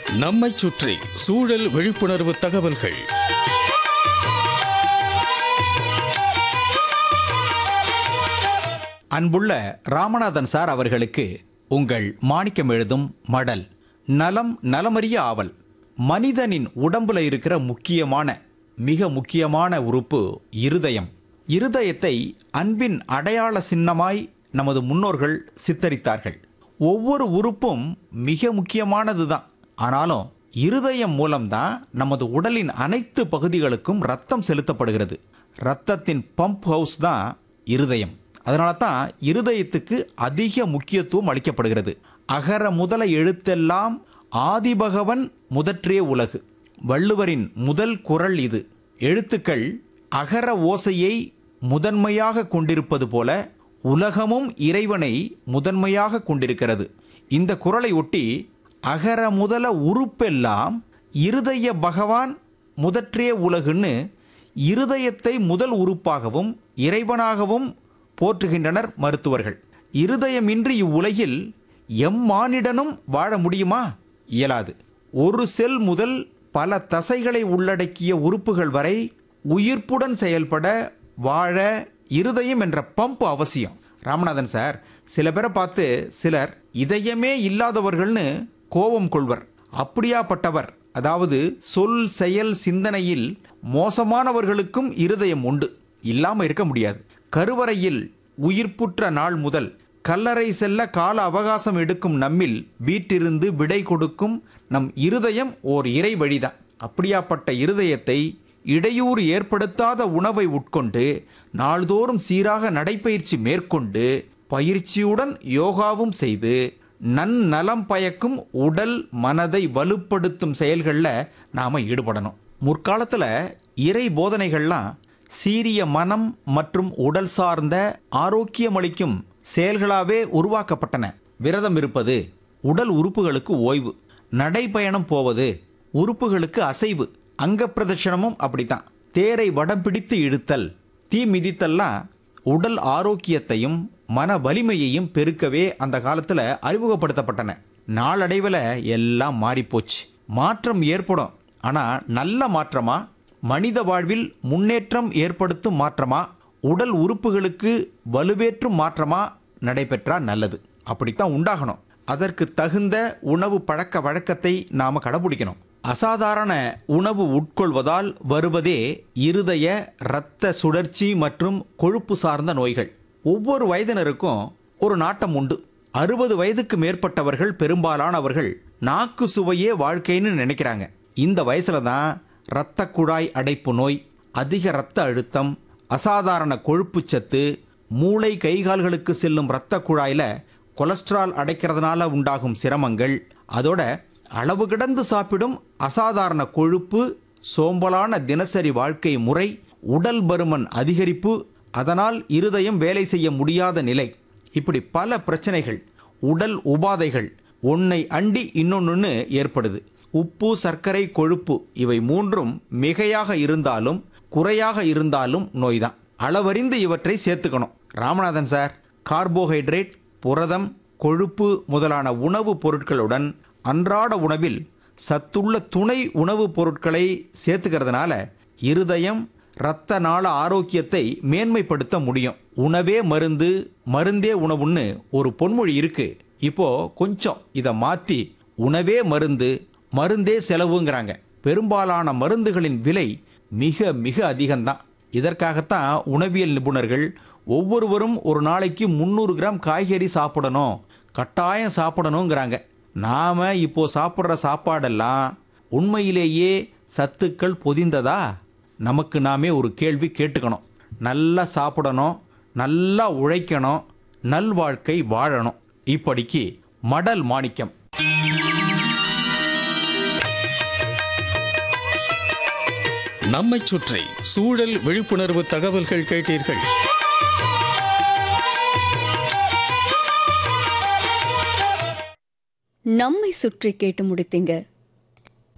நம்மைச் சுற்றி சூழல் விழிப்புணர்வு தகவல்கள் அன்புள்ள ராமநாதன் சார் அவர்களுக்கு உங்கள் மாணிக்கம் எழுதும் மடல் நலம் நலமறிய ஆவல் மனிதனின் உடம்புல இருக்கிற முக்கியமான மிக முக்கியமான உறுப்பு இருதயம் இருதயத்தை அன்பின் அடையாள சின்னமாய் நமது முன்னோர்கள் சித்தரித்தார்கள் ஒவ்வொரு உறுப்பும் மிக முக்கியமானது தான் ஆனாலும் இருதயம் மூலம்தான் நமது உடலின் அனைத்து பகுதிகளுக்கும் ரத்தம் செலுத்தப்படுகிறது ரத்தத்தின் பம்ப் ஹவுஸ் தான் இருதயம் அதனால தான் இருதயத்துக்கு அதிக முக்கியத்துவம் அளிக்கப்படுகிறது அகர முதல எழுத்தெல்லாம் ஆதிபகவன் முதற்றே உலகு வள்ளுவரின் முதல் குறள் இது எழுத்துக்கள் அகர ஓசையை முதன்மையாக கொண்டிருப்பது போல உலகமும் இறைவனை முதன்மையாக கொண்டிருக்கிறது இந்த குறளை ஒட்டி அகர முதல உறுப்பெல்லாம் இருதய பகவான் முதற்றே உலகுன்னு இருதயத்தை முதல் உறுப்பாகவும் இறைவனாகவும் போற்றுகின்றனர் மருத்துவர்கள் இருதயமின்றி இவ்வுலகில் எம்மானிடனும் வாழ முடியுமா இயலாது ஒரு செல் முதல் பல தசைகளை உள்ளடக்கிய உறுப்புகள் வரை உயிர்ப்புடன் செயல்பட வாழ இருதயம் என்ற பம்ப் அவசியம் ராமநாதன் சார் சில பேரை பார்த்து சிலர் இதயமே இல்லாதவர்கள்னு கோபம் கொள்வர் அப்படியாப்பட்டவர் அதாவது சொல் செயல் சிந்தனையில் மோசமானவர்களுக்கும் இருதயம் உண்டு இல்லாம இருக்க முடியாது கருவறையில் உயிர்ப்புற்ற நாள் முதல் கல்லறை செல்ல கால அவகாசம் எடுக்கும் நம்மில் வீட்டிருந்து விடை கொடுக்கும் நம் இருதயம் ஓர் இறை வழிதான் அப்படியாப்பட்ட இருதயத்தை இடையூறு ஏற்படுத்தாத உணவை உட்கொண்டு நாள்தோறும் சீராக நடைப்பயிற்சி மேற்கொண்டு பயிற்சியுடன் யோகாவும் செய்து நன்னலம் பயக்கும் உடல் மனதை வலுப்படுத்தும் செயல்களில் நாம் ஈடுபடணும் முற்காலத்தில் இறை போதனைகள்லாம் சீரிய மனம் மற்றும் உடல் சார்ந்த ஆரோக்கியமளிக்கும் செயல்களாகவே உருவாக்கப்பட்டன விரதம் இருப்பது உடல் உறுப்புகளுக்கு ஓய்வு நடைப்பயணம் போவது உறுப்புகளுக்கு அசைவு அங்க பிரதர்ஷனமும் அப்படித்தான் தேரை வடம் பிடித்து இழுத்தல் தீ மிதித்தல்லாம் உடல் ஆரோக்கியத்தையும் மன வலிமையையும் பெருக்கவே அந்த காலத்தில் அறிமுகப்படுத்தப்பட்டன நாளடைவில் எல்லாம் மாறிப்போச்சு மாற்றம் ஏற்படும் ஆனால் நல்ல மாற்றமா மனித வாழ்வில் முன்னேற்றம் ஏற்படுத்தும் மாற்றமா உடல் உறுப்புகளுக்கு வலுவேற்றும் மாற்றமா நடைபெற்றா நல்லது அப்படித்தான் உண்டாகணும் அதற்கு தகுந்த உணவு பழக்க வழக்கத்தை நாம் கடைபிடிக்கணும் அசாதாரண உணவு உட்கொள்வதால் வருவதே இருதய இரத்த சுழற்சி மற்றும் கொழுப்பு சார்ந்த நோய்கள் ஒவ்வொரு வயதினருக்கும் ஒரு நாட்டம் உண்டு அறுபது வயதுக்கு மேற்பட்டவர்கள் பெரும்பாலானவர்கள் நாக்கு சுவையே வாழ்க்கைன்னு நினைக்கிறாங்க இந்த வயசுல தான் இரத்த குழாய் அடைப்பு நோய் அதிக இரத்த அழுத்தம் அசாதாரண கொழுப்புச் சத்து மூளை கைகால்களுக்கு செல்லும் இரத்த குழாயில் கொலஸ்ட்ரால் அடைக்கிறதுனால உண்டாகும் சிரமங்கள் அதோட அளவு கிடந்து சாப்பிடும் அசாதாரண கொழுப்பு சோம்பலான தினசரி வாழ்க்கை முறை உடல் பருமன் அதிகரிப்பு அதனால் இருதயம் வேலை செய்ய முடியாத நிலை இப்படி பல பிரச்சனைகள் உடல் உபாதைகள் ஒன்றை அண்டி இன்னொன்று ஏற்படுது உப்பு சர்க்கரை கொழுப்பு இவை மூன்றும் மிகையாக இருந்தாலும் குறையாக இருந்தாலும் நோய்தான் அளவறிந்து இவற்றை சேர்த்துக்கணும் ராமநாதன் சார் கார்போஹைட்ரேட் புரதம் கொழுப்பு முதலான உணவுப் பொருட்களுடன் அன்றாட உணவில் சத்துள்ள துணை உணவுப் பொருட்களை சேர்த்துக்கிறதுனால இருதயம் இரத்த நாள ஆரோக்கியத்தை மேன்மைப்படுத்த முடியும் உணவே மருந்து மருந்தே உணவுன்னு ஒரு பொன்மொழி இருக்கு இப்போ கொஞ்சம் இதை மாற்றி உணவே மருந்து மருந்தே செலவுங்கிறாங்க பெரும்பாலான மருந்துகளின் விலை மிக மிக அதிகம்தான் இதற்காகத்தான் உணவியல் நிபுணர்கள் ஒவ்வொருவரும் ஒரு நாளைக்கு முந்நூறு கிராம் காய்கறி சாப்பிடணும் கட்டாயம் சாப்பிடணுங்கிறாங்க நாம் இப்போ சாப்பிட்ற சாப்பாடெல்லாம் உண்மையிலேயே சத்துக்கள் பொதிந்ததா நமக்கு நாமே ஒரு கேள்வி கேட்டுக்கணும் நல்லா சாப்பிடணும் நல்லா உழைக்கணும் நல்வாழ்க்கை வாழணும் இப்படிக்கு மடல் மாணிக்கம் நம்மைச் சுற்றி சூழல் விழிப்புணர்வு தகவல்கள் கேட்டீர்கள் நம்மை சுற்றி கேட்டு முடித்தீங்க